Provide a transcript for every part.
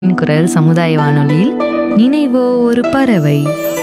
குரல் சமுதாய வானொலியில் நினைவோ ஒரு பறவை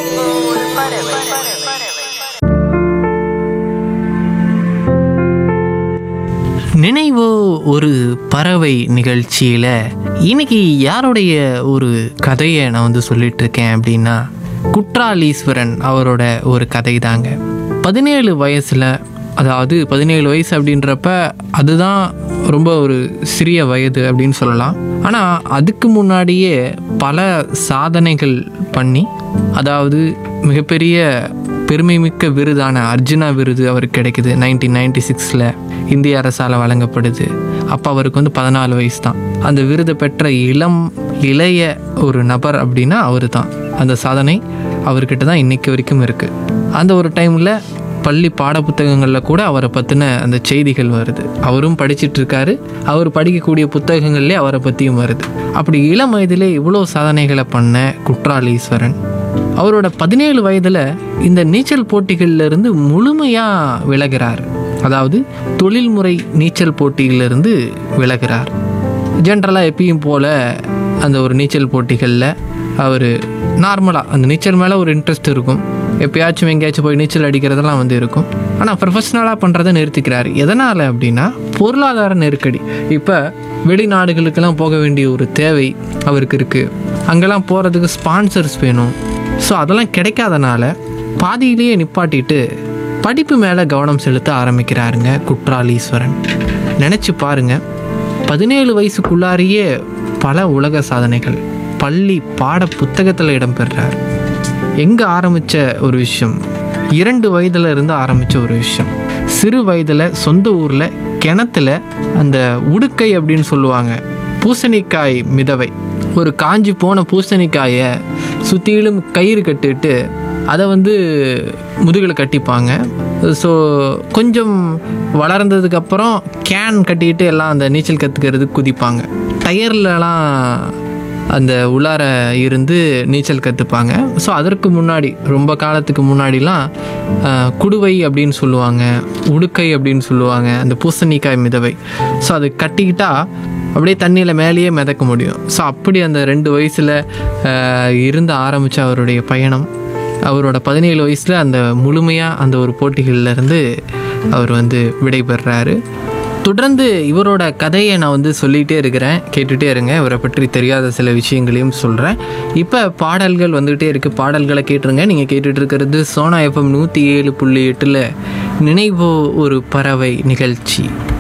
நினைவோ ஒரு பறவை நிகழ்ச்சியில் இன்னைக்கு யாருடைய ஒரு கதையை நான் வந்து சொல்லிட்டு இருக்கேன் அப்படின்னா குற்றாலீஸ்வரன் அவரோட ஒரு கதை தாங்க பதினேழு வயசில் அதாவது பதினேழு வயசு அப்படின்றப்ப அதுதான் ரொம்ப ஒரு சிறிய வயது அப்படின்னு சொல்லலாம் ஆனால் அதுக்கு முன்னாடியே பல சாதனைகள் பண்ணி அதாவது மிகப்பெரிய பெருமைமிக்க விருதான அர்ஜுனா விருது அவருக்கு கிடைக்குது நைன்டீன் நைன்டி சிக்ஸில் இந்திய அரசால் வழங்கப்படுது அப்போ அவருக்கு வந்து பதினாலு வயசு தான் அந்த விருதை பெற்ற இளம் இளைய ஒரு நபர் அப்படின்னா அவர் தான் அந்த சாதனை அவர்கிட்ட தான் இன்னைக்கு வரைக்கும் இருக்குது அந்த ஒரு டைமில் பள்ளி பாடப்புத்தகங்களில் கூட அவரை பற்றின அந்த செய்திகள் வருது அவரும் படிச்சிட்டு இருக்காரு அவர் படிக்கக்கூடிய புத்தகங்கள்லேயே அவரை பற்றியும் வருது அப்படி இளம் வயதிலே இவ்வளோ சாதனைகளை பண்ண குற்றாலீஸ்வரன் அவரோட பதினேழு வயதில் இந்த நீச்சல் போட்டிகள்ல இருந்து முழுமையாக விலகிறார் அதாவது தொழில்முறை நீச்சல் போட்டியிலிருந்து விலகிறார் ஜென்ரலாக எப்பயும் போல் அந்த ஒரு நீச்சல் போட்டிகளில் அவர் நார்மலாக அந்த நீச்சல் மேலே ஒரு இன்ட்ரெஸ்ட் இருக்கும் எப்பயாச்சும் எங்கேயாச்சும் போய் நீச்சல் அடிக்கிறதெல்லாம் வந்து இருக்கும் ஆனால் ப்ரொஃபஷ்னலாக பண்ணுறதை நிறுத்திக்கிறார் எதனால் அப்படின்னா பொருளாதார நெருக்கடி இப்போ வெளிநாடுகளுக்கெல்லாம் போக வேண்டிய ஒரு தேவை அவருக்கு இருக்குது அங்கெல்லாம் போகிறதுக்கு ஸ்பான்சர்ஸ் வேணும் ஸோ அதெல்லாம் கிடைக்காதனால பாதியிலேயே நிப்பாட்டிட்டு படிப்பு மேலே கவனம் செலுத்த ஆரம்பிக்கிறாருங்க குற்றாலீஸ்வரன் நினச்சி பாருங்க பதினேழு வயசுக்குள்ளாரியே பல உலக சாதனைகள் பள்ளி பாட புத்தகத்தில் இடம்பெறார் எங்கே ஆரம்பித்த ஒரு விஷயம் இரண்டு வயதுல இருந்து ஆரம்பித்த ஒரு விஷயம் சிறு வயதில் சொந்த ஊரில் கிணத்துல அந்த உடுக்கை அப்படின்னு சொல்லுவாங்க பூசணிக்காய் மிதவை ஒரு காஞ்சி போன பூசணிக்காயை சுற்றிலும் கயிறு கட்டிட்டு அதை வந்து முதுகில் கட்டிப்பாங்க ஸோ கொஞ்சம் வளர்ந்ததுக்கப்புறம் கேன் கட்டிட்டு எல்லாம் அந்த நீச்சல் கற்றுக்கிறதுக்கு குதிப்பாங்க டயர்லலாம் அந்த உள்ளார இருந்து நீச்சல் கற்றுப்பாங்க ஸோ அதற்கு முன்னாடி ரொம்ப காலத்துக்கு முன்னாடிலாம் ஆஹ், குடுவை அப்படின்னு சொல்லுவாங்க உடுக்கை அப்படின்னு சொல்லுவாங்க அந்த பூசணிக்காய் மிதவை ஸோ அது கட்டிக்கிட்டா அப்படியே தண்ணியில் மேலேயே மிதக்க முடியும் ஸோ அப்படி அந்த ரெண்டு வயசில் இருந்து ஆரம்பித்த அவருடைய பயணம் அவரோட பதினேழு வயசில் அந்த முழுமையாக அந்த ஒரு போட்டிகள்ல இருந்து அவர் வந்து விடைபெறாரு தொடர்ந்து இவரோட கதையை நான் வந்து சொல்லிகிட்டே இருக்கிறேன் கேட்டுகிட்டே இருங்க இவரை பற்றி தெரியாத சில விஷயங்களையும் சொல்கிறேன் இப்போ பாடல்கள் வந்துகிட்டே இருக்குது பாடல்களை கேட்டுருங்க நீங்கள் கேட்டுட்டு இருக்கிறது சோனா எஃப்எம் நூற்றி ஏழு புள்ளி எட்டில் நினைவோ ஒரு பறவை நிகழ்ச்சி